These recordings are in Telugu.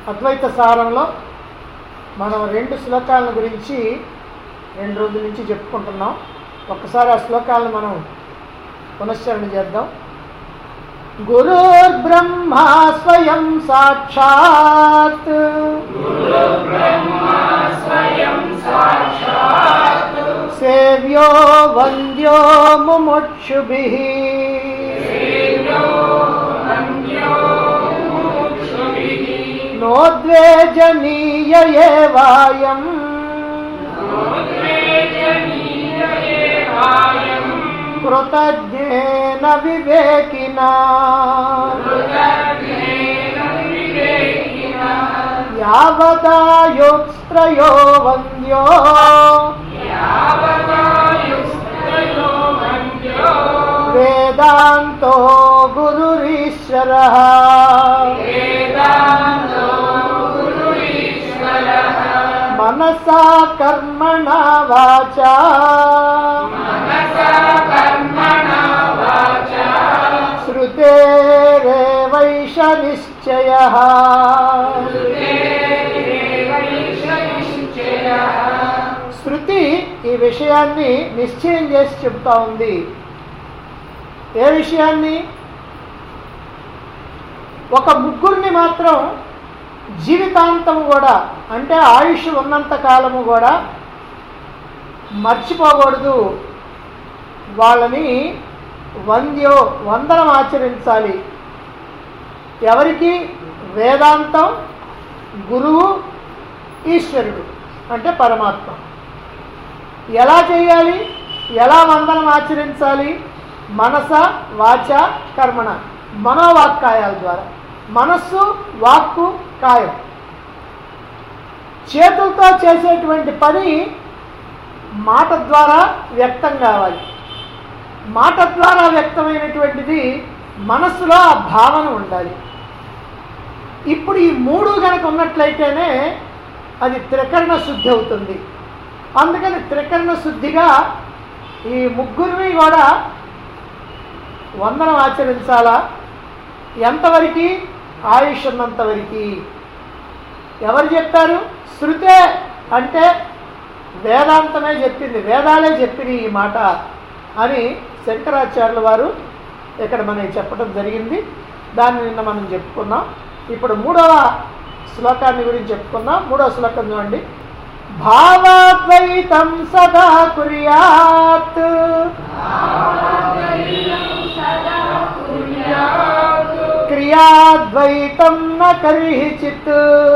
అద్వైత సారంలో మనం రెండు శ్లోకాల గురించి రెండు రోజుల నుంచి చెప్పుకుంటున్నాం ఒక్కసారి ఆ శ్లోకాలను మనం పునశ్చరణ చేద్దాం గురుర్బ్రహ్మా స్వయం సాక్షాత్ సేవ్యో వంద్యో ముముక్షుభిః నోద్వేజనీయ ఏవాయం కృతజ్ఞేన వివేకినా యావదాయుత్స్త్రయో వంద్యో వేదాంతో గురురీశ్వర మనసా కర్మణ వాచా శ్రుతేరేవైష నిశ్చయ శృతి ఈ విషయాన్ని నిశ్చయం చేసి చెప్తా ఉంది ఏ విషయాన్ని ఒక ముగ్గురిని మాత్రం జీవితాంతం కూడా అంటే ఆయుష్ ఉన్నంత కాలము కూడా మర్చిపోకూడదు వాళ్ళని వంద్యో వందనం ఆచరించాలి ఎవరికి వేదాంతం గురువు ఈశ్వరుడు అంటే పరమాత్మ ఎలా చేయాలి ఎలా వందనం ఆచరించాలి మనస వాచ కర్మణ మనోవాక్కాయాల ద్వారా మనస్సు వాక్కు కాయం చేతులతో చేసేటువంటి పని మాట ద్వారా వ్యక్తం కావాలి మాట ద్వారా వ్యక్తమైనటువంటిది మనస్సులో ఆ భావన ఉండాలి ఇప్పుడు ఈ మూడు కనుక ఉన్నట్లయితేనే అది త్రికరణ శుద్ధి అవుతుంది అందుకని త్రికరణ శుద్ధిగా ఈ ముగ్గురిని కూడా వందనం ఆచరించాలా ఎంతవరకు ఆయుష్ ఉన్నంతవరకు ఎవరు చెప్పారు శృతే అంటే వేదాంతమే చెప్పింది వేదాలే చెప్పిన ఈ మాట అని శంకరాచార్యుల వారు ఇక్కడ మనకి చెప్పడం జరిగింది దాన్ని నిన్న మనం చెప్పుకున్నాం ఇప్పుడు మూడవ శ్లోకాన్ని గురించి చెప్పుకున్నాం మూడవ శ్లోకం చూడండి భావాద్వైతం సదా కుర్యాత్ క్రియాద్వైతం న కర్హిచిత్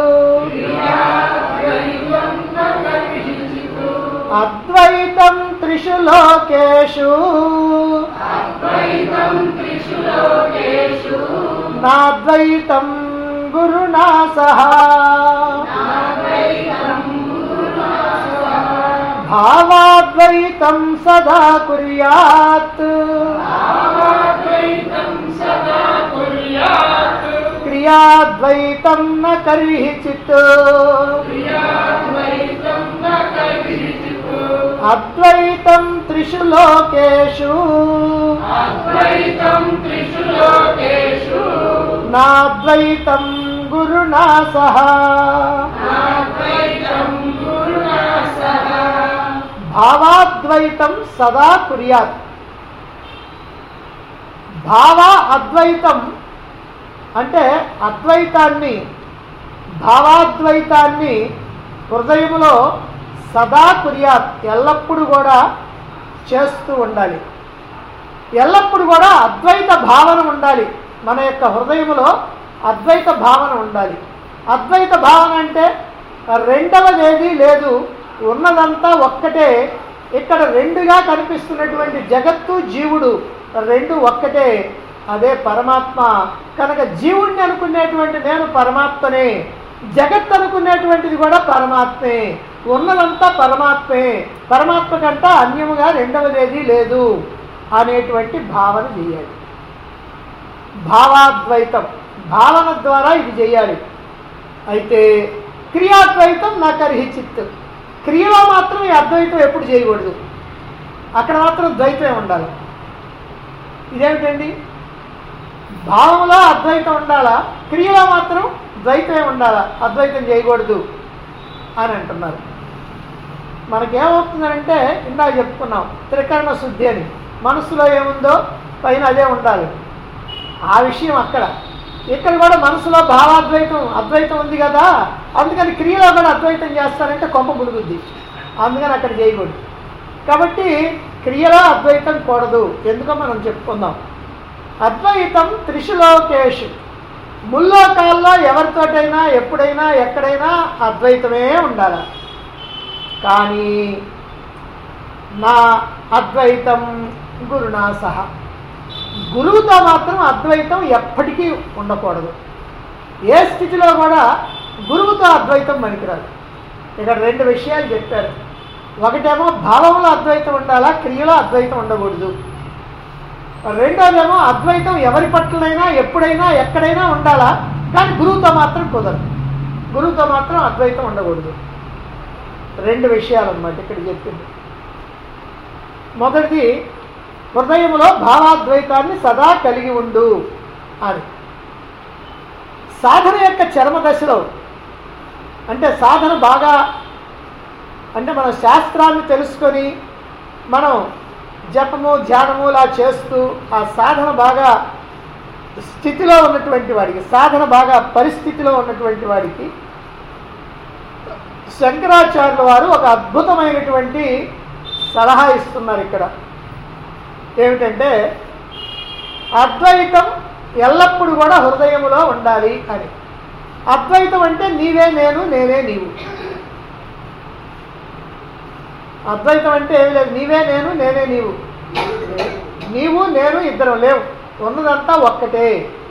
అద్వైతం త్రిషు లోకేషు నాద్వైతం గురునా సహా భావాద్వైతం సదా కుర్యాత్ క్రియాద్వైతం న కర్హిచిత్ అద్వైతం త్రిషు లోకేషు నాద్వైతం గురునా సహా భావాద్వైతం సదా కుర్యాత్ భావ అద్వైతం అంటే అద్వైతాన్ని భావాద్వైతాన్ని హృదయములో సదా కుర్యాత్ ఎల్లప్పుడూ కూడా చేస్తూ ఉండాలి ఎల్లప్పుడూ కూడా అద్వైత భావన ఉండాలి మన యొక్క హృదయములో అద్వైత భావన ఉండాలి అద్వైత భావన అంటే రెండవది ఏది లేదు ఉన్నదంతా ఒక్కటే ఇక్కడ రెండుగా కనిపిస్తున్నటువంటి జగత్తు జీవుడు రెండు ఒక్కటే అదే పరమాత్మ కనుక జీవుణ్ణి అనుకునేటువంటి నేను పరమాత్మనే జగత్ అనుకునేటువంటిది కూడా పరమాత్మే ఉన్నదంతా పరమాత్మే పరమాత్మ కంట అన్యముగా రెండవదేది లేదు అనేటువంటి భావన చేయాలి భావాద్వైతం భావన ద్వారా ఇది చేయాలి అయితే క్రియాద్వైతం నా కర్హిచిత్ క్రియలో మాత్రం ఈ అద్వైతం ఎప్పుడు చేయకూడదు అక్కడ మాత్రం ద్వైతమే ఉండాలి ఇదేమిటండి భావంలో అద్వైతం ఉండాలా క్రియలో మాత్రం ద్వైతమే ఉండాలా అద్వైతం చేయకూడదు అని అంటున్నారు మనకేమవుతుందంటే ఇందాక చెప్పుకున్నాం త్రికరణ శుద్ధి అని మనసులో ఏముందో పైన అదే ఉండాలి ఆ విషయం అక్కడ ఇక్కడ కూడా మనసులో భావాద్వైతం అద్వైతం ఉంది కదా అందుకని క్రియలో కూడా అద్వైతం చేస్తారంటే కొంప ముడుగుద్ది అందుకని అక్కడ చేయకూడదు కాబట్టి క్రియలో అద్వైతం కూడదు ఎందుకో మనం చెప్పుకుందాం అద్వైతం త్రిశులోకేషు ముల్లోకాల్లో ఎవరితోటైనా ఎప్పుడైనా ఎక్కడైనా అద్వైతమే ఉండాలి కానీ నా అద్వైతం గురునా సహా గురువుతో మాత్రం అద్వైతం ఎప్పటికీ ఉండకూడదు ఏ స్థితిలో కూడా గురువుతో అద్వైతం పనికిరాదు ఇక్కడ రెండు విషయాలు చెప్పారు ఒకటేమో భావంలో అద్వైతం ఉండాలా క్రియలో అద్వైతం ఉండకూడదు రెండోదేమో అద్వైతం ఎవరి పట్లనైనా ఎప్పుడైనా ఎక్కడైనా ఉండాలా కానీ గురువుతో మాత్రం కుదరదు గురువుతో మాత్రం అద్వైతం ఉండకూడదు రెండు విషయాలు అన్నమాట ఇక్కడ చెప్పింది మొదటిది హృదయంలో భావాద్వైతాన్ని సదా కలిగి ఉండు అని సాధన యొక్క చర్మ దశలో అంటే సాధన బాగా అంటే మన శాస్త్రాన్ని తెలుసుకొని మనం జపము ధ్యానము ఇలా చేస్తూ ఆ సాధన బాగా స్థితిలో ఉన్నటువంటి వాడికి సాధన బాగా పరిస్థితిలో ఉన్నటువంటి వాడికి శంకరాచార్యుల వారు ఒక అద్భుతమైనటువంటి సలహా ఇస్తున్నారు ఇక్కడ ఏమిటంటే అద్వైతం ఎల్లప్పుడూ కూడా హృదయములో ఉండాలి అని అద్వైతం అంటే నీవే నేను నేనే నీవు అద్వైతం అంటే ఏమి లేదు నీవే నేను నేనే నీవు నీవు నేను ఇద్దరం లేవు ఉన్నదంతా ఒక్కటే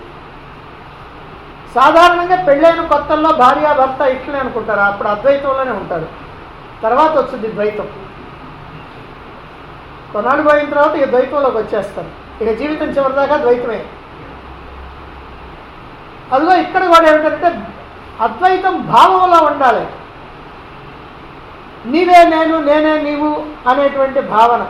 సాధారణంగా పెళ్ళైన కొత్తల్లో భార్య భర్త ఇట్లనే అనుకుంటారు అప్పుడు అద్వైతంలోనే ఉంటారు తర్వాత వచ్చింది ద్వైతం కొన్నాళ్ళు పోయిన తర్వాత ఇక ద్వైతంలోకి వచ్చేస్తారు ఇక జీవితం చివరిదాకా ద్వైతమే అదిగో ఇక్కడ కూడా ఏమిటంటే అద్వైతం భావంలో ఉండాలి నీవే నేను నేనే నీవు అనేటువంటి భావన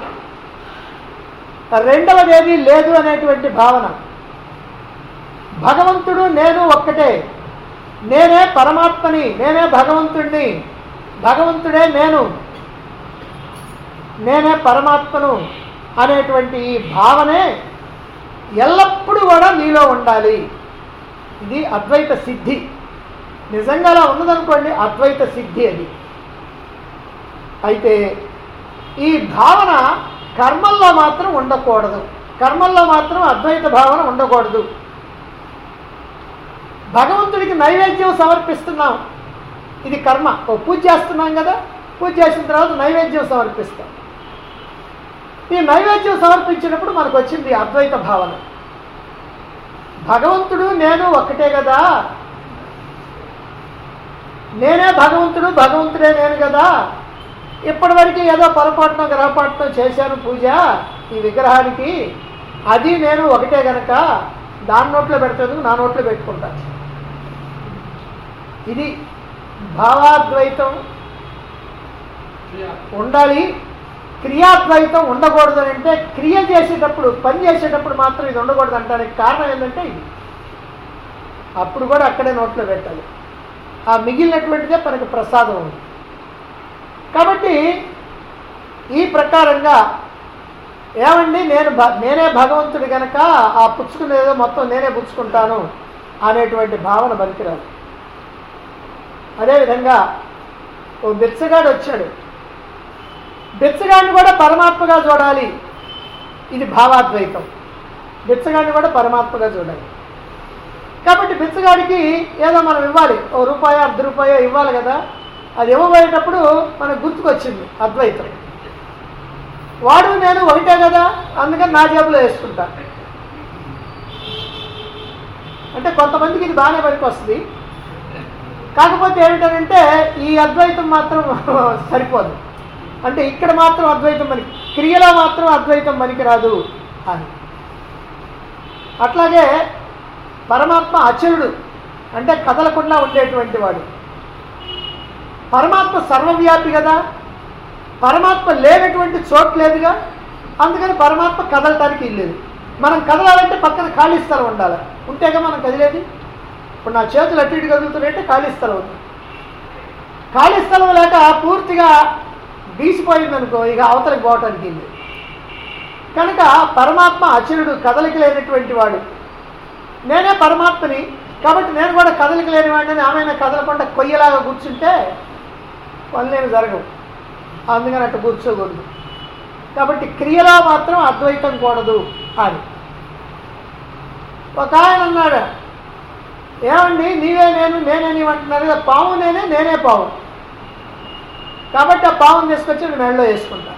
రెండవది ఏది లేదు అనేటువంటి భావన భగవంతుడు నేను ఒక్కటే నేనే పరమాత్మని నేనే భగవంతుడిని భగవంతుడే నేను నేనే పరమాత్మను అనేటువంటి ఈ భావనే ఎల్లప్పుడూ కూడా నీలో ఉండాలి ఇది అద్వైత సిద్ధి నిజంగా అలా ఉన్నదనుకోండి అద్వైత సిద్ధి అది అయితే ఈ భావన కర్మల్లో మాత్రం ఉండకూడదు కర్మల్లో మాత్రం అద్వైత భావన ఉండకూడదు భగవంతుడికి నైవేద్యం సమర్పిస్తున్నాం ఇది కర్మ ఓ పూజ చేస్తున్నాం కదా పూజ చేసిన తర్వాత నైవేద్యం సమర్పిస్తాం ఈ నైవేద్యం సమర్పించినప్పుడు మనకు వచ్చింది అద్వైత భావన భగవంతుడు నేను ఒక్కటే కదా నేనే భగవంతుడు భగవంతుడే నేను కదా ఇప్పటివరకు ఏదో పొరపాటున గ్రహపాటున చేశాను పూజ ఈ విగ్రహానికి అది నేను ఒకటే గనక దాని నోట్లో పెడుతుంది నా నోట్లో పెట్టుకుంటాను ఇది భావాద్వైతం ఉండాలి క్రియాద్వైతం ఉండకూడదు అని అంటే క్రియ చేసేటప్పుడు పని చేసేటప్పుడు మాత్రం ఇది ఉండకూడదు అంటానికి కారణం ఏంటంటే ఇది అప్పుడు కూడా అక్కడే నోట్లో పెట్టాలి ఆ మిగిలినటువంటిదే మనకి ప్రసాదం ఉంది కాబట్టి ఈ ప్రకారంగా ఏమండి నేను భ- నేనే భగవంతుడి గనక ఆ పుచ్చుకునేదో మొత్తం నేనే పుచ్చుకుంటాను అనేటువంటి భావన పనికిరాదు అదేవిధంగా ఓ బిచ్చగాడు వచ్చాడు బిచ్చగాడిని కూడా పరమాత్మగా చూడాలి ఇది భావాద్వైతం బిచ్చగాడిని కూడా పరమాత్మగా చూడాలి కాబట్టి బిచ్చగాడికి ఏదో మనం ఇవ్వాలి ఓ రూపాయో అర్ధ రూపాయో ఇవ్వాలి కదా అది ఇవ్వబోయేటప్పుడు మనకు గుర్తుకొచ్చింది అద్వైతం వాడు నేను ఒకటే కదా అందుకని నా జేబులో వేసుకుంటా అంటే కొంతమందికి ఇది బాగానే పనికి వస్తుంది కాకపోతే ఏమిటంటే ఈ అద్వైతం మాత్రం సరిపోదు అంటే ఇక్కడ మాత్రం అద్వైతం మనకి క్రియలో మాత్రం అద్వైతం మనకి రాదు అని అట్లాగే పరమాత్మ అచరుడు అంటే కదలకుండా ఉండేటువంటి వాడు పరమాత్మ సర్వవ్యాపి కదా పరమాత్మ లేనటువంటి చోటు లేదుగా అందుకని పరమాత్మ కదలటానికి ఇల్లేదు మనం కదలాలంటే పక్కన ఖాళీ స్థలం ఉండాలి ఉంటేగా మనం కదిలేది ఇప్పుడు నా చేతులు అటు ఇటు కదులుతున్నాయంటే ఖాళీ స్థలం ఉంది ఖాళీ స్థలం లేక పూర్తిగా బీసిపోయింది అనుకో ఇక అవతలకి పోవటానికి ఇది కనుక పరమాత్మ అచరుడు కదలిక లేనటువంటి వాడు నేనే పరమాత్మని కాబట్టి నేను కూడా కదలిక లేని వాడిని ఆమె కదలకుండా కొయ్యలాగా కూర్చుంటే పనులేమి జరగవు అందుకని అట్టు కూర్చోకూడదు కాబట్టి క్రియలో మాత్రం అద్వైతం కూడదు అని ఒక ఆయన అన్నాడు ఏమండి నీవే నేను నేనే నీవు అంటున్నారు కదా పాము నేనే నేనే పాము కాబట్టి ఆ పాముని తీసుకొచ్చి నేను మెడలో వేసుకుంటా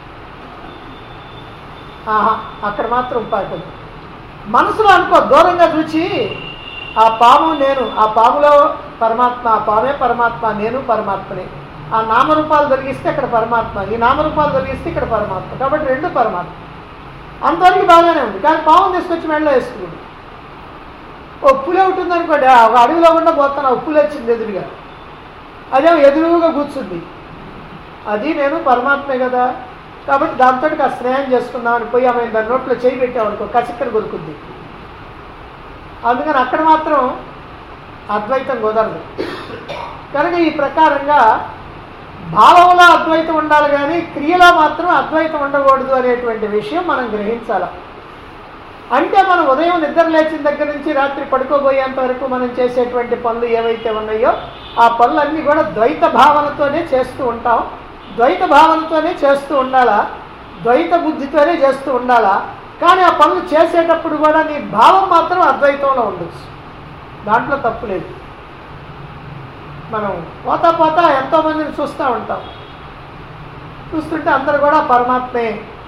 ఆహా అక్కడ మాత్రం పాకదు మనసులో అనుకో దూరంగా చూచి ఆ పాము నేను ఆ పాములో పరమాత్మ ఆ పామే పరమాత్మ నేను పరమాత్మనే ఆ నామరూపాలు తొలగిస్తే ఇక్కడ పరమాత్మ ఈ నామరూపాలు తొలగిస్తే ఇక్కడ పరమాత్మ కాబట్టి రెండు పరమాత్మ అంతవరకు బాగానే ఉంది కానీ పాము తీసుకొచ్చి మెడలో వేసుకున్నాడు ఓ పులి ఉంటుంది అనుకోండి ఆ ఒక అడవిలో కూడా పోతాను ఆ పులి వచ్చింది ఎదురుగా అదేమో ఎదురుగా కూర్చుంది అది నేను పరమాత్మే కదా కాబట్టి దాంతో కాస్త స్నేహం చేసుకుందామని పోయి ఆమె దాని నోట్లో చేయి పెట్టామనుకో కసిక్కని కొరుకుద్ది అందుకని అక్కడ మాత్రం అద్వైతం కుదరదు కనుక ఈ ప్రకారంగా భావంలో అద్వైతం ఉండాలి కానీ క్రియలో మాత్రం అద్వైతం ఉండకూడదు అనేటువంటి విషయం మనం గ్రహించాలి అంటే మనం ఉదయం నిద్ర లేచిన దగ్గర నుంచి రాత్రి పడుకోబోయేంత వరకు మనం చేసేటువంటి పనులు ఏవైతే ఉన్నాయో ఆ పనులన్నీ కూడా ద్వైత భావనతోనే చేస్తూ ఉంటాం ద్వైత భావనతోనే చేస్తూ ఉండాలా ద్వైత బుద్ధితోనే చేస్తూ ఉండాలా కానీ ఆ పనులు చేసేటప్పుడు కూడా నీ భావం మాత్రం అద్వైతంలో ఉండొచ్చు దాంట్లో తప్పు లేదు మనం పోతా పోతా ఎంతోమందిని చూస్తూ ఉంటాం చూస్తుంటే అందరు కూడా పరమాత్మే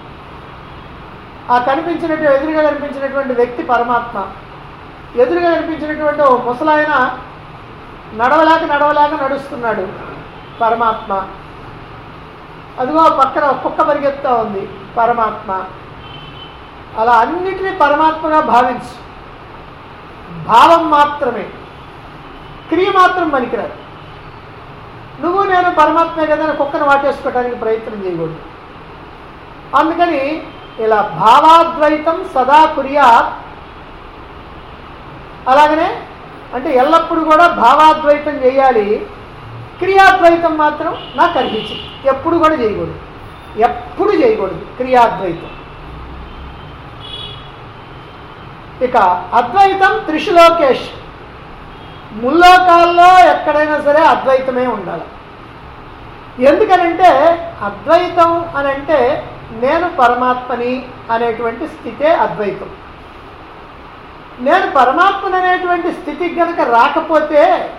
ఆ కనిపించినట్టు ఎదురుగా కనిపించినటువంటి వ్యక్తి పరమాత్మ ఎదురుగా కనిపించినటువంటి ఓ ముసలాయన నడవలేక నడవలేక నడుస్తున్నాడు పరమాత్మ అదిగో పక్కన ఒక కుక్క పరిగెత్తా ఉంది పరమాత్మ అలా అన్నిటినీ పరమాత్మగా భావించు భావం మాత్రమే క్రియ మాత్రం పనికిరాదు నువ్వు నేను పరమాత్మే కదా అని కుక్కను వాటేసుకోవడానికి ప్రయత్నం చేయకూడదు అందుకని ఇలా భావాద్వైతం సదా కుర్యాత్ అలాగనే అంటే ఎల్లప్పుడూ కూడా భావాద్వైతం చేయాలి క్రియాద్వైతం మాత్రం నాకు అనిపించింది ఎప్పుడు కూడా చేయకూడదు ఎప్పుడు చేయకూడదు క్రియాద్వైతం ఇక అద్వైతం త్రిశులోకేష్ ముల్లోకాల్లో ఎక్కడైనా సరే అద్వైతమే ఉండాలి ఎందుకనంటే అద్వైతం అని అంటే నేను పరమాత్మని అనేటువంటి స్థితే అద్వైతం నేను పరమాత్మని అనేటువంటి స్థితికి గనక రాకపోతే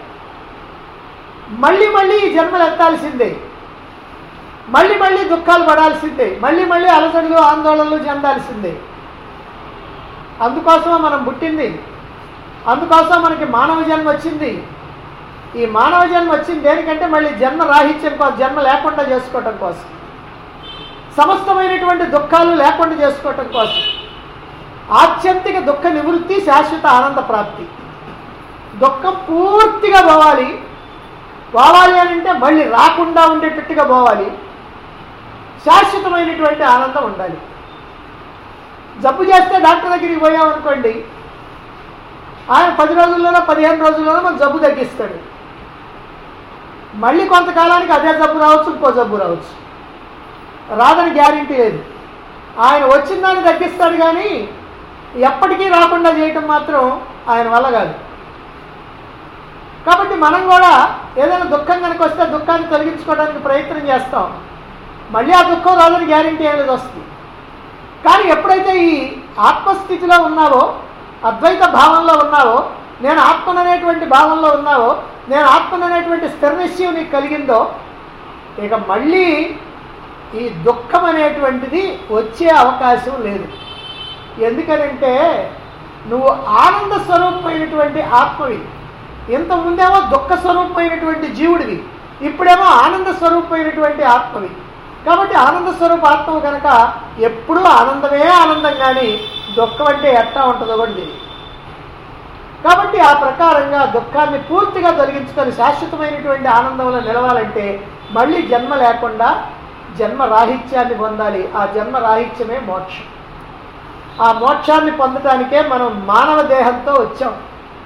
మళ్ళీ మళ్ళీ ఈ జన్మలు ఎత్తాల్సిందే మళ్ళీ మళ్ళీ దుఃఖాలు పడాల్సిందే మళ్ళీ మళ్ళీ అలసడులు ఆందోళనలు చెందాల్సిందే అందుకోసమే మనం పుట్టింది అందుకోసం మనకి మానవ జన్మ వచ్చింది ఈ మానవ జన్మ వచ్చింది దేనికంటే మళ్ళీ జన్మ రాహిత్యం కోసం జన్మ లేకుండా చేసుకోవటం కోసం సమస్తమైనటువంటి దుఃఖాలు లేకుండా చేసుకోవటం కోసం ఆత్యంతిక దుఃఖ నివృత్తి శాశ్వత ఆనంద ప్రాప్తి దుఃఖం పూర్తిగా పోవాలి పోవాలి అని అంటే మళ్ళీ రాకుండా ఉండేటట్టుగా పోవాలి శాశ్వతమైనటువంటి ఆనందం ఉండాలి జబ్బు చేస్తే డాక్టర్ దగ్గరికి పోయామనుకోండి ఆయన పది రోజుల్లోనో పదిహేను రోజుల్లోనో మన జబ్బు తగ్గిస్తాడు మళ్ళీ కొంతకాలానికి అదే జబ్బు రావచ్చు ఇంకో జబ్బు రావచ్చు రాదని గ్యారంటీ లేదు ఆయన వచ్చిన దాన్ని తగ్గిస్తాడు కానీ ఎప్పటికీ రాకుండా చేయటం మాత్రం ఆయన వల్ల కాదు కాబట్టి మనం కూడా ఏదైనా దుఃఖం కనుక వస్తే దుఃఖాన్ని తొలగించుకోవడానికి ప్రయత్నం చేస్తాం మళ్ళీ ఆ దుఃఖం రాదని గ్యారంటీ అనేది వస్తుంది కానీ ఎప్పుడైతే ఈ ఆత్మస్థితిలో ఉన్నావో అద్వైత భావంలో ఉన్నావో నేను ఆత్మననేటువంటి భావంలో ఉన్నావో నేను ఆత్మననేటువంటి స్థిర నిశ్చయం నీకు కలిగిందో ఇక మళ్ళీ ఈ దుఃఖం అనేటువంటిది వచ్చే అవకాశం లేదు ఎందుకనంటే నువ్వు ఆనంద స్వరూపమైనటువంటి ఆత్మవి ఇంత ముందేమో దుఃఖ స్వరూపమైనటువంటి జీవుడివి ఇప్పుడేమో ఆనంద స్వరూపమైనటువంటి ఆత్మవి కాబట్టి ఆనంద స్వరూప ఆత్మ కనుక ఎప్పుడూ ఆనందమే ఆనందం కానీ దుఃఖం అంటే ఎట్టా ఉంటుందో కూడా తెలియదు కాబట్టి ఆ ప్రకారంగా దుఃఖాన్ని పూర్తిగా తొలగించుకొని శాశ్వతమైనటువంటి ఆనందంలో నిలవాలంటే మళ్ళీ జన్మ లేకుండా జన్మ రాహిత్యాన్ని పొందాలి ఆ జన్మ రాహిత్యమే మోక్షం ఆ మోక్షాన్ని పొందటానికే మనం మానవ దేహంతో వచ్చాం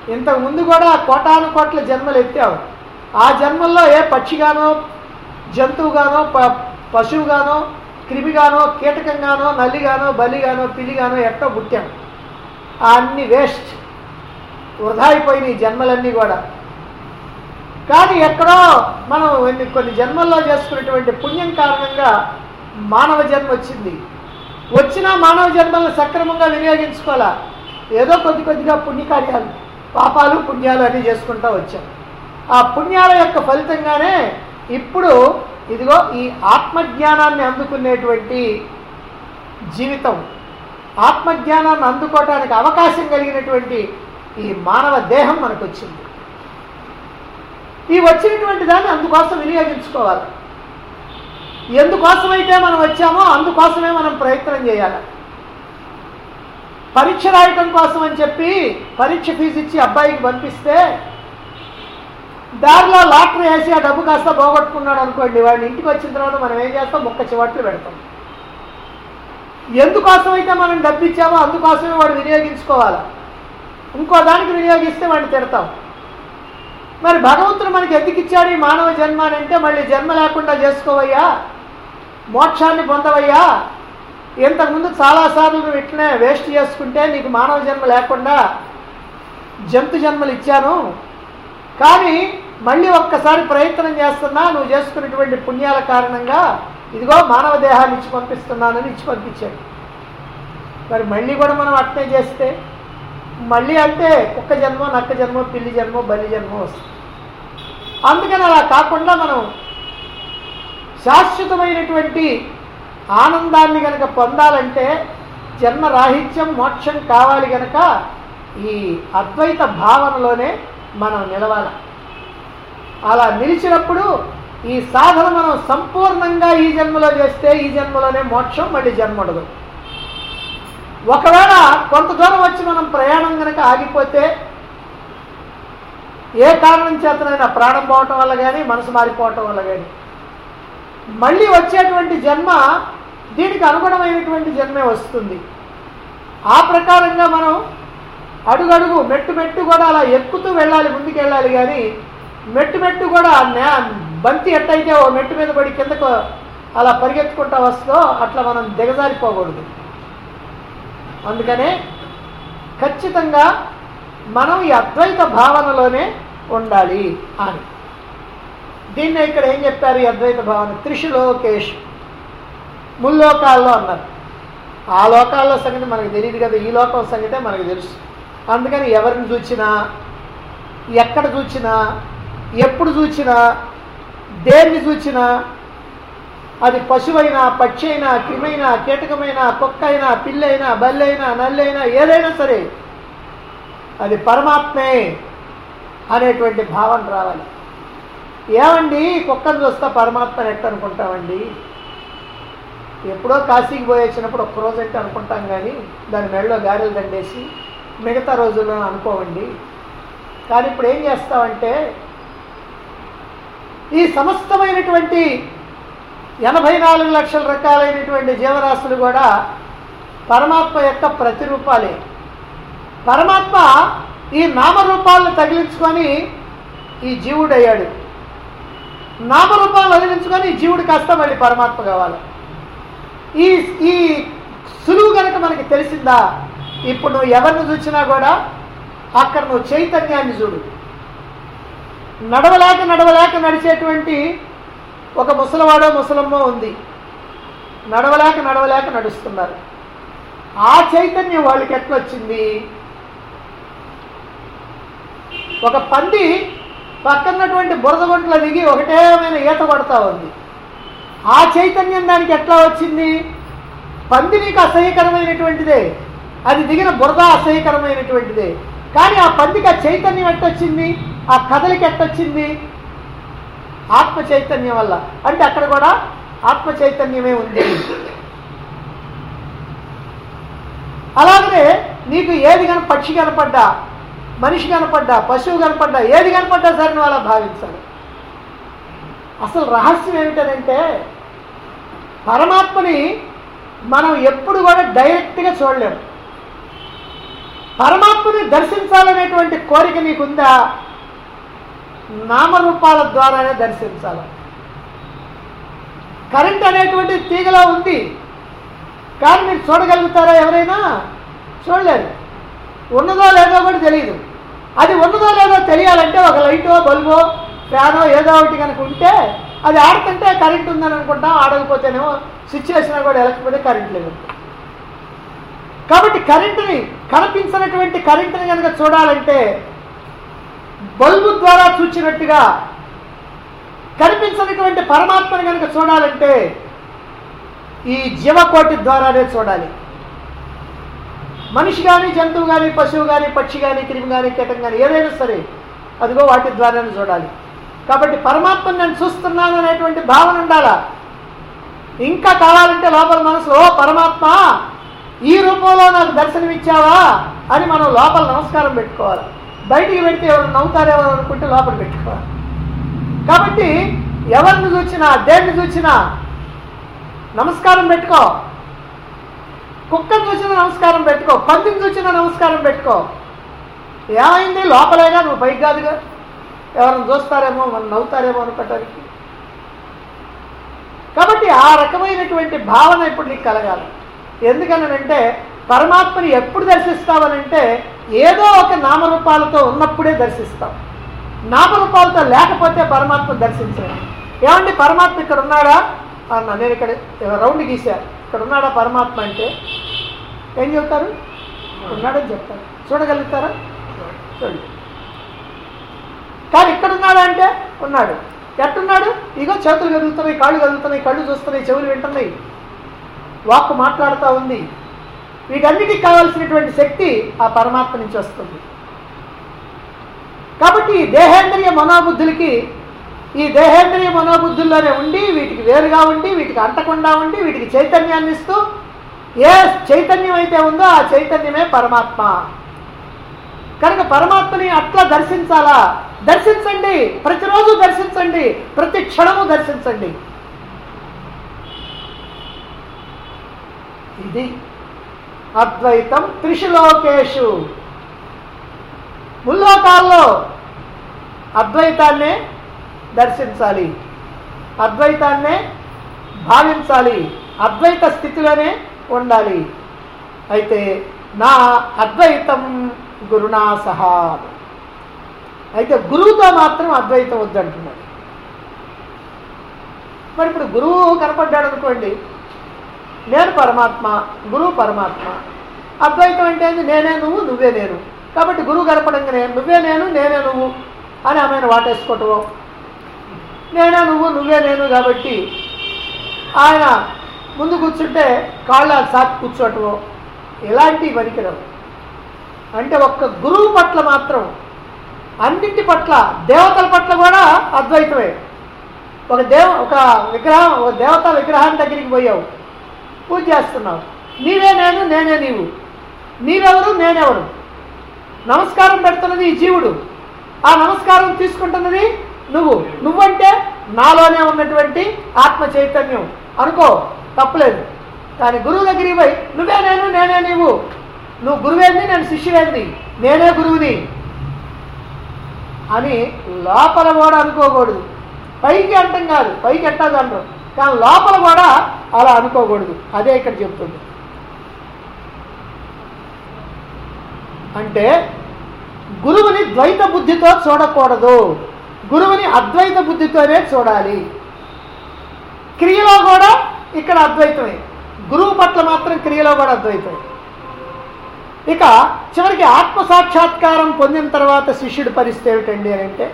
ఇంతకు ముందు కూడా కోటాను కోట్ల జన్మలు ఎత్తావు ఆ జన్మల్లో ఏ పక్షిగానో జంతువుగానో ప పశువుగానో క్రిమిగానో కీటకంగానో నల్లిగానో బలిగానో పిల్లిగానో ఎట్టో పుట్టాం ఆ అన్ని వేస్ట్ వృధా అయిపోయినాయి ఈ జన్మలన్నీ కూడా కానీ ఎక్కడో మనం కొన్ని కొన్ని జన్మల్లో చేసుకున్నటువంటి పుణ్యం కారణంగా మానవ జన్మ వచ్చింది వచ్చిన మానవ జన్మలను సక్రమంగా వినియోగించుకోవాలా ఏదో కొద్ది కొద్దిగా పుణ్యకార్యాలు పాపాలు పుణ్యాలు అన్నీ చేసుకుంటూ వచ్చాం ఆ పుణ్యాల యొక్క ఫలితంగానే ఇప్పుడు ఇదిగో ఈ ఆత్మజ్ఞానాన్ని అందుకునేటువంటి జీవితం ఆత్మజ్ఞానాన్ని అందుకోవటానికి అవకాశం కలిగినటువంటి ఈ మానవ దేహం మనకు వచ్చింది ఈ వచ్చినటువంటి దాన్ని అందుకోసం వినియోగించుకోవాలి ఎందుకోసమైతే మనం వచ్చామో అందుకోసమే మనం ప్రయత్నం చేయాలి పరీక్ష రాయటం కోసం అని చెప్పి పరీక్ష ఫీజు ఇచ్చి అబ్బాయికి పంపిస్తే దారిలో లాటరీ వేసి ఆ డబ్బు కాస్త పోగొట్టుకున్నాడు అనుకోండి వాడిని ఇంటికి వచ్చిన తర్వాత మనం ఏం చేస్తాం ముక్క చివట్లు పెడతాం ఎందుకోసమైతే మనం డబ్బు ఇచ్చామో అందుకోసమే వాడు వినియోగించుకోవాలి ఇంకో దానికి వినియోగిస్తే వాడిని తిడతాం మరి భగవంతుడు మనకి ఎందుకు ఇచ్చాడు ఈ మానవ జన్మ అని అంటే మళ్ళీ జన్మ లేకుండా చేసుకోవయ్యా మోక్షాన్ని పొందవయ్యా ఇంతకుముందు చాలాసార్లు నువ్వు ఇట్లనే వేస్ట్ చేసుకుంటే నీకు మానవ జన్మ లేకుండా జంతు జన్మలు ఇచ్చాను కానీ మళ్ళీ ఒక్కసారి ప్రయత్నం చేస్తున్నా నువ్వు చేసుకున్నటువంటి పుణ్యాల కారణంగా ఇదిగో మానవ దేహాన్ని ఇచ్చి పంపిస్తున్నానని ఇచ్చి పంపించాడు మరి మళ్ళీ కూడా మనం అట్నే చేస్తే మళ్ళీ అంటే కుక్క జన్మ నక్క జన్మ పిల్లి జన్మ బలి జన్మ వస్తుంది అందుకని అలా కాకుండా మనం శాశ్వతమైనటువంటి ఆనందాన్ని కనుక పొందాలంటే జన్మ రాహిత్యం మోక్షం కావాలి కనుక ఈ అద్వైత భావనలోనే మనం నిలవాలి అలా నిలిచినప్పుడు ఈ సాధన మనం సంపూర్ణంగా ఈ జన్మలో చేస్తే ఈ జన్మలోనే మోక్షం మళ్ళీ జన్మడదు ఒకవేళ కొంత దూరం వచ్చి మనం ప్రయాణం కనుక ఆగిపోతే ఏ కారణం చేతనైనా ప్రాణం పోవటం వల్ల కానీ మనసు మారిపోవటం వల్ల కానీ మళ్ళీ వచ్చేటువంటి జన్మ దీనికి అనుగుణమైనటువంటి జన్మే వస్తుంది ఆ ప్రకారంగా మనం అడుగడుగు మెట్టు మెట్టు కూడా అలా ఎక్కుతూ వెళ్ళాలి ముందుకు వెళ్ళాలి కానీ మెట్టు మెట్టు కూడా నే బంతి ఎట్టయితే ఓ మెట్టు మీద పడి కిందకు అలా పరిగెత్తుకుంటా వస్తుందో అట్లా మనం దిగజారిపోకూడదు అందుకనే ఖచ్చితంగా మనం ఈ అద్వైత భావనలోనే ఉండాలి అని దీన్ని ఇక్కడ ఏం చెప్పారు ఈ అద్వైత భావన త్రిశులోకేష్ ముల్లోకాల్లో అన్నారు ఆ లోకాల్లో సంగతి మనకు తెలియదు కదా ఈ లోకం సంగతే మనకు తెలుసు అందుకని ఎవరిని చూచినా ఎక్కడ చూచినా ఎప్పుడు చూచినా దేన్ని చూచినా అది పశువైనా పక్షి అయినా క్రిమైనా కీటకమైనా కుక్కైనా పిల్లైనా బల్లైనా నల్లైనా ఏదైనా సరే అది పరమాత్మే అనేటువంటి భావన రావాలి ఏమండి కుక్కను చూస్తా పరమాత్మని ఎట్ట అనుకుంటామండి ఎప్పుడో కాశీకి పోయి వచ్చినప్పుడు ఒక్క రోజు అంటే అనుకుంటాం కానీ దాని మెడలో గారెలు దండేసి మిగతా రోజుల్లో అనుకోవండి కానీ ఇప్పుడు ఏం చేస్తామంటే ఈ సమస్తమైనటువంటి ఎనభై నాలుగు లక్షల రకాలైనటువంటి జీవరాశులు కూడా పరమాత్మ యొక్క ప్రతిరూపాలే పరమాత్మ ఈ నామరూపాలను తగిలించుకొని ఈ జీవుడు అయ్యాడు నామరూపాలను వదిలించుకొని ఈ జీవుడు కాస్త మళ్ళీ పరమాత్మ కావాలి ఈ ఈ సులువు కనుక మనకి తెలిసిందా ఇప్పుడు నువ్వు ఎవరిని చూసినా కూడా అక్కడ నువ్వు చైతన్యాన్ని చూడు నడవలేక నడవలేక నడిచేటువంటి ఒక ముసలవాడో ముసలమ్మో ఉంది నడవలేక నడవలేక నడుస్తున్నారు ఆ చైతన్యం వాళ్ళకి ఎట్లా వచ్చింది ఒక పంది పక్కన్నటువంటి బురద గుంటలో దిగి ఒకటేమైన ఈత కొడతా ఉంది ఆ చైతన్యం దానికి ఎట్లా వచ్చింది పంది నీకు అసహ్యకరమైనటువంటిదే అది దిగిన బురద అసహ్యకరమైనటువంటిదే కానీ ఆ పందికి ఆ చైతన్యం ఎట్టొచ్చింది ఆ కథలికి ఎట్టొచ్చింది ఆత్మ చైతన్యం వల్ల అంటే అక్కడ కూడా ఆత్మ చైతన్యమే ఉంది అలాగనే నీకు ఏది కన పక్షి కనపడ్డా మనిషి కనపడ్డా పశువు కనపడ్డా ఏది కనపడ్డా సరే నువ్వు అలా భావించాలి అసలు రహస్యం ఏమిటనంటే పరమాత్మని మనం ఎప్పుడు కూడా డైరెక్ట్గా చూడలేము పరమాత్మని దర్శించాలనేటువంటి కోరిక నీకుందా నామరూపాల ద్వారానే దర్శించాలి కరెంట్ అనేటువంటి తీగలో ఉంది కానీ మీరు చూడగలుగుతారా ఎవరైనా చూడలేరు ఉన్నదో లేదో కూడా తెలియదు అది ఉన్నదో లేదో తెలియాలంటే ఒక లైటో బల్బో ఫ్యానో ఏదో ఒకటి కనుక ఉంటే అది ఆడుతుంటే కరెంట్ ఉందని అనుకుంటాం ఆడకపోతేనేమో స్విచ్ వేసినా కూడా వెళ్ళకపోతే కరెంట్ లేదు కాబట్టి కరెంటుని కనిపించినటువంటి కరెంటుని కనుక చూడాలంటే బల్బు ద్వారా చూచినట్టుగా కనిపించినటువంటి పరమాత్మని కనుక చూడాలంటే ఈ జీవకోటి ద్వారానే చూడాలి మనిషి కానీ జంతువు కానీ పశువు కానీ పక్షి కానీ క్రిమి కానీ కీటం కానీ ఏదైనా సరే అదిగో వాటి ద్వారానే చూడాలి కాబట్టి పరమాత్మని నేను చూస్తున్నాను అనేటువంటి భావన ఉండాలా ఇంకా కావాలంటే లోపల మనసులో "ఓ పరమాత్మ ఈ రూపంలో నాకు దర్శనమిచ్చావా అని మనం లోపల నమస్కారం పెట్టుకోవాలి బయటికి పెడితే ఎవరు నవ్వుతారేమో అనుకుంటే లోపల పెట్టుకోవాలి కాబట్టి ఎవరిని చూసినా దేన్ని చూసినా నమస్కారం పెట్టుకో కుక్కను చూసినా నమస్కారం పెట్టుకో పందిని చూసినా నమస్కారం పెట్టుకో ఏమైంది లోపలేగా నువ్వు పైకి కాదుగా ఎవరిని చూస్తారేమో మనం నవ్వుతారేమో అనుకోవటానికి కాబట్టి ఆ రకమైనటువంటి భావన ఇప్పుడు నీకు కలగాలి ఎందుకనంటే పరమాత్మని ఎప్పుడు దర్శిస్తావనంటే ఏదో ఒక నామరూపాలతో ఉన్నప్పుడే దర్శిస్తాం నామరూపాలతో లేకపోతే పరమాత్మ దర్శించలేం ఏమండి పరమాత్మ ఇక్కడ ఉన్నాడా అన్న నేను ఇక్కడ రౌండ్ గీశా ఇక్కడ ఉన్నాడా పరమాత్మ అంటే ఏం చెప్తారు ఉన్నాడని చెప్తారు చూడగలుగుతారా చూడండి కానీ ఇక్కడ ఉన్నాడా అంటే ఉన్నాడు ఎట్టున్నాడు ఇగో చేతులు కదులుతున్నాయి కాళ్ళు కదులుతున్నాయి కళ్ళు చూస్తున్నాయి చెవులు వింటున్నాయి వాక్కు మాట్లాడుతూ ఉంది వీటన్నిటికి కావాల్సినటువంటి శక్తి ఆ పరమాత్మ నుంచి వస్తుంది కాబట్టి ఈ దేహేంద్రియ మనోబుద్ధులకి ఈ దేహేంద్రియ మనోబుద్ధుల్లోనే ఉండి వీటికి వేరుగా ఉండి వీటికి అంటకుండా ఉండి వీటికి చైతన్యాన్ని ఇస్తూ ఏ చైతన్యం అయితే ఉందో ఆ చైతన్యమే పరమాత్మ కనుక పరమాత్మని అట్లా దర్శించాలా దర్శించండి ప్రతిరోజు దర్శించండి ప్రతి క్షణము దర్శించండి ఇది అద్వైతం త్రిశులోకేషు ముల్లోకాల్లో అద్వైతాన్నే దర్శించాలి అద్వైతాన్నే భావించాలి అద్వైత స్థితిలోనే ఉండాలి అయితే నా అద్వైతం గురునా సహా అయితే గురువుతో మాత్రం అద్వైతం వద్దంటున్నాడు మరి ఇప్పుడు గురువు కనపడ్డాడు అనుకోండి నేను పరమాత్మ గురువు పరమాత్మ అద్వైతం అంటే ఏంది? నేనే నువ్వు నువ్వే నేను కాబట్టి గురువు కనపడంగానే నువ్వే నేను నేనే నువ్వు అని ఆమెను వాటేసుకోవటం నేనే నువ్వు నువ్వే నేను కాబట్టి ఆయన ముందు కూర్చుంటే కాళ్ళ సాకి కూర్చోవటం ఇలాంటివి పనికిరావు అంటే ఒక్క గురువు పట్ల మాత్రం అన్నింటి పట్ల దేవతల పట్ల కూడా అద్వైతమే ఒక దేవ ఒక విగ్రహం ఒక దేవత విగ్రహాన్ని దగ్గరికి పోయావు పూజ చేస్తున్నావు నీవే నేను నేనే నీవు నీవెవరు నేనెవరు నమస్కారం పెడుతున్నది ఈ జీవుడు ఆ నమస్కారం తీసుకుంటున్నది నువ్వు నువ్వంటే నాలోనే ఉన్నటువంటి ఆత్మ చైతన్యం అనుకో తప్పులేదు కానీ గురువు దగ్గరికి పోయి నువ్వే నేను నేనే నీవు నువ్వు గురువేంది నేను శిష్యువేంది నేనే గురువుని అని లోపల కూడా అనుకోకూడదు పైకి అంటాం కాదు పైకి ఎట్టాది అంటారు కానీ లోపల కూడా అలా అనుకోకూడదు అదే ఇక్కడ చెప్తుంది అంటే గురువుని ద్వైత బుద్ధితో చూడకూడదు గురువుని అద్వైత బుద్ధితోనే చూడాలి క్రియలో కూడా ఇక్కడ అద్వైతమే గురువు పట్ల మాత్రం క్రియలో కూడా అద్వైతమే ఇక చివరికి ఆత్మ సాక్షాత్కారం పొందిన తర్వాత శిష్యుడి పరిస్థితి ఏమిటండి అని అంటే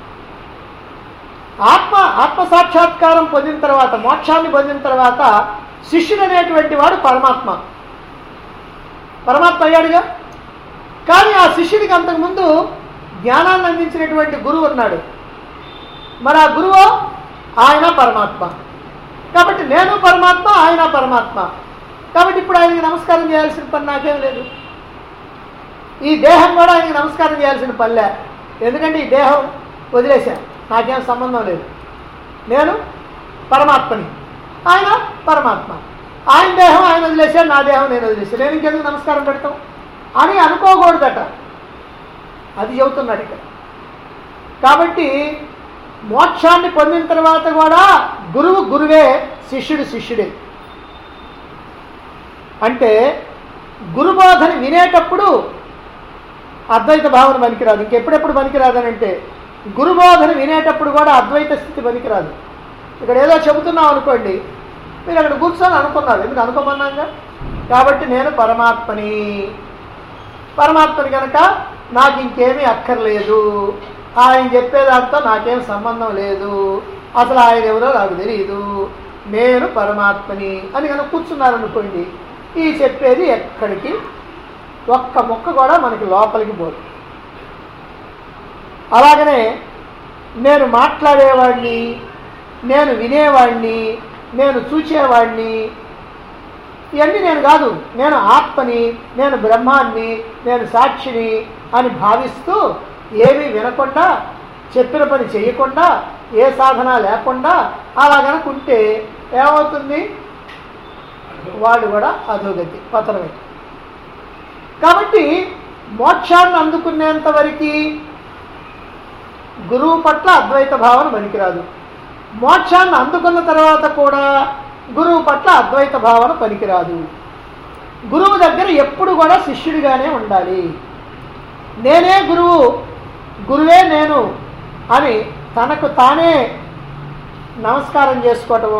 ఆత్మ ఆత్మ సాక్షాత్కారం పొందిన తర్వాత మోక్షాన్ని పొందిన తర్వాత శిష్యుడు అనేటువంటి వాడు పరమాత్మ పరమాత్మ అయ్యాడుగా కానీ ఆ శిష్యుడికి అంతకుముందు జ్ఞానాన్ని అందించినటువంటి గురువు ఉన్నాడు మరి ఆ గురువు ఆయన పరమాత్మ కాబట్టి నేను పరమాత్మ ఆయన పరమాత్మ కాబట్టి ఇప్పుడు ఆయనకి నమస్కారం చేయాల్సిన పని నాకేం లేదు ఈ దేహం కూడా ఆయనకి నమస్కారం చేయాల్సిన పనిలే ఎందుకంటే ఈ దేహం వదిలేశా నాకేం సంబంధం లేదు నేను పరమాత్మని ఆయన పరమాత్మ ఆయన దేహం ఆయన వదిలేశాడు నా దేహం నేను వదిలేశాను నేను ఇంకెందుకు నమస్కారం పెడతాం అని అనుకోకూడదట అది చెబుతున్నాడు ఇక్కడ కాబట్టి మోక్షాన్ని పొందిన తర్వాత కూడా గురువు గురువే శిష్యుడు శిష్యుడే అంటే గురుబోధన వినేటప్పుడు అద్వైత భావన పనికిరాదు ఇంకెప్పుడెప్పుడు పనికిరాదని అంటే గురుబోధన వినేటప్పుడు కూడా అద్వైత స్థితి పనికిరాదు ఇక్కడ ఏదో చెబుతున్నాం అనుకోండి మీరు అక్కడ కూర్చొని అనుకున్నారు ఎందుకు అనుకోమన్నాగా కాబట్టి నేను పరమాత్మని పరమాత్మని కనుక నాకు ఇంకేమీ అక్కర్లేదు ఆయన చెప్పేదాంతో నాకేం సంబంధం లేదు అసలు ఆయన ఎవరో నాకు తెలియదు నేను పరమాత్మని అని కనుక కూర్చున్నారనుకోండి ఈ చెప్పేది ఎక్కడికి ఒక్క మొక్క కూడా మనకి లోపలికి పోదు అలాగనే నేను మాట్లాడేవాడిని నేను వినేవాడిని నేను చూచేవాడిని ఇవన్నీ నేను కాదు నేను ఆత్మని నేను బ్రహ్మాన్ని నేను సాక్షిని అని భావిస్తూ ఏమీ వినకుండా చెప్పిన పని చేయకుండా ఏ సాధన లేకుండా అలా కనుకుంటే ఏమవుతుంది వాడు కూడా అధోగతి పతనమే కాబట్టి మోక్షాన్ని అందుకునేంత వరకు గురువు పట్ల అద్వైత భావన పనికిరాదు మోక్షాన్ని అందుకున్న తర్వాత కూడా గురువు పట్ల అద్వైత భావన పనికిరాదు గురువు దగ్గర ఎప్పుడు కూడా శిష్యుడిగానే ఉండాలి నేనే గురువు గురువే నేను అని తనకు తానే నమస్కారం చేసుకోవటము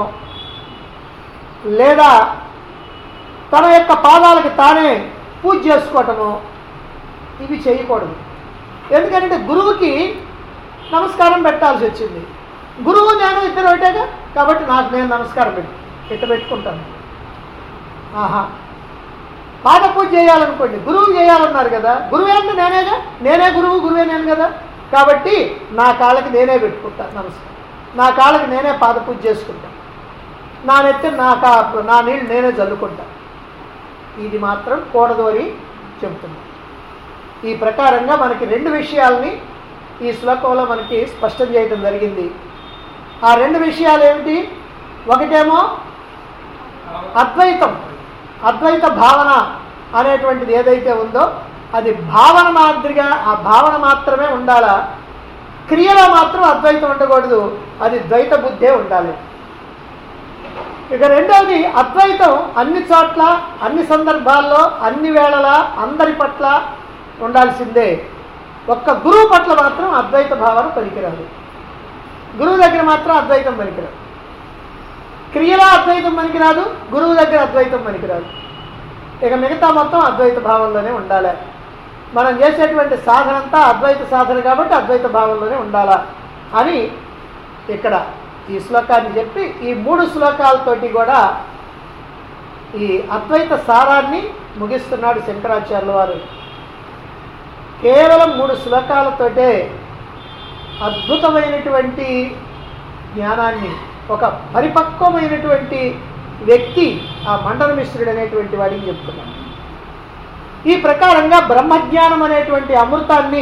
లేదా తన యొక్క పాదాలకు తానే పూజ చేసుకోవటము ఇవి చేయకూడదు ఎందుకంటే గురువుకి నమస్కారం పెట్టాల్సి వచ్చింది గురువు నేను ఇద్దరు ఒకటేగా కాబట్టి నాకు నేను నమస్కారం పెట్టు పెట్ట పెట్టుకుంటాను ఆహా పాద పూజ చేయాలనుకోండి గురువు చేయాలన్నారు కదా గురువే అంటే నేనేగా నేనే గురువు గురువే నేను కదా కాబట్టి నా కాళ్ళకి నేనే పెట్టుకుంటాను నమస్కారం నా కాళ్ళకి నేనే పాద పూజ చేసుకుంటాను నా నెత్తి నా కా నా నీళ్ళు నేనే చల్లుకుంటాను ఇది మాత్రం కూడదు అని చెబుతున్నాను ఈ ప్రకారంగా మనకి రెండు విషయాల్ని ఈ శ్లోకంలో మనకి స్పష్టం చేయడం జరిగింది ఆ రెండు విషయాలు ఏమిటి ఒకటేమో అద్వైతం అద్వైత భావన అనేటువంటిది ఏదైతే ఉందో అది భావన మాదిరిగా ఆ భావన మాత్రమే ఉండాలా క్రియలో మాత్రం అద్వైతం ఉండకూడదు అది ద్వైత బుద్ధే ఉండాలి ఇక రెండవది అద్వైతం అన్ని చోట్ల అన్ని సందర్భాల్లో అన్ని వేళలా అందరి పట్ల ఉండాల్సిందే ఒక్క గురువు పట్ల మాత్రం అద్వైత భావన పనికిరాదు గురువు దగ్గర మాత్రం అద్వైతం పనికిరాదు క్రియలో అద్వైతం పనికిరాదు గురువు దగ్గర అద్వైతం పనికిరాదు ఇక మిగతా మొత్తం అద్వైత భావంలోనే ఉండాలి మనం చేసేటువంటి సాధన అంతా అద్వైత సాధన కాబట్టి అద్వైత భావంలోనే ఉండాలా అని ఇక్కడ ఈ శ్లోకాన్ని చెప్పి ఈ మూడు శ్లోకాలతోటి కూడా ఈ అద్వైత సారాన్ని ముగిస్తున్నాడు శంకరాచార్యుల వారు కేవలం మూడు శ్లోకాలతోటే అద్భుతమైనటువంటి జ్ఞానాన్ని ఒక పరిపక్వమైనటువంటి వ్యక్తి ఆ మండల మిశ్రుడు అనేటువంటి వాడికి చెప్తున్నాడు ఈ ప్రకారంగా బ్రహ్మజ్ఞానం అనేటువంటి అమృతాన్ని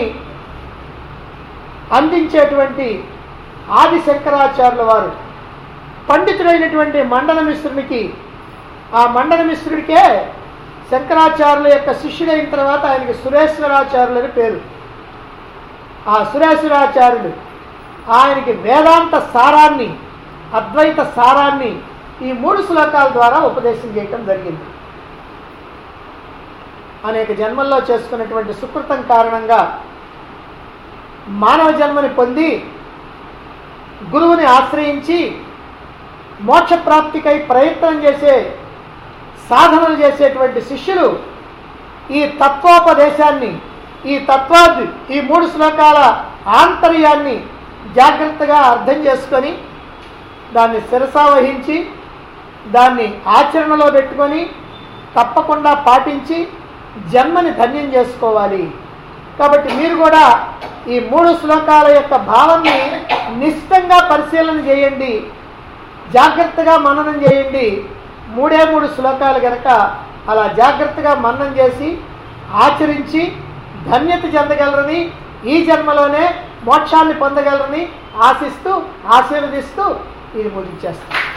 అందించేటువంటి ఆది శంకరాచార్యుల వారు పండితుడైనటువంటి మండల మిశ్రునికి ఆ మండల మిశ్రుడికే శంకరాచార్యుల యొక్క శిష్యుడైన తర్వాత ఆయనకి సురేశ్వరాచార్యులు అని పేరు ఆ సురేశ్వరాచార్యుడు ఆయనకి వేదాంత సారాన్ని అద్వైత సారాన్ని ఈ మూడు శ్లోకాల ద్వారా ఉపదేశం చేయటం జరిగింది అనేక జన్మల్లో చేసుకున్నటువంటి సుకృతం కారణంగా మానవ జన్మని పొంది గురువుని ఆశ్రయించి మోక్షప్రాప్తికై ప్రయత్నం చేసే సాధనలు చేసేటువంటి శిష్యులు ఈ తత్వోపదేశాన్ని ఈ తత్వాన్ని ఈ మూడు శ్లోకాల ఆంతర్యాన్ని జాగ్రత్తగా అర్థం చేసుకొని దాన్ని శిరసావహించి దాన్ని ఆచరణలో పెట్టుకొని తప్పకుండా పాటించి జన్మని ధన్యం చేసుకోవాలి కాబట్టి మీరు కూడా ఈ మూడు శ్లోకాల యొక్క భావాన్ని నిశ్చితంగా పరిశీలన చేయండి జాగ్రత్తగా మననం చేయండి మూడే మూడు శ్లోకాలు గనక అలా జాగ్రత్తగా మననం చేసి ఆచరించి ధన్యత చెందగలరని ఈ జన్మలోనే మోక్షాన్ని పొందగలరని ఆశిస్తూ ఆశీర్వదిస్తూ ఇది ముగించేస్తాం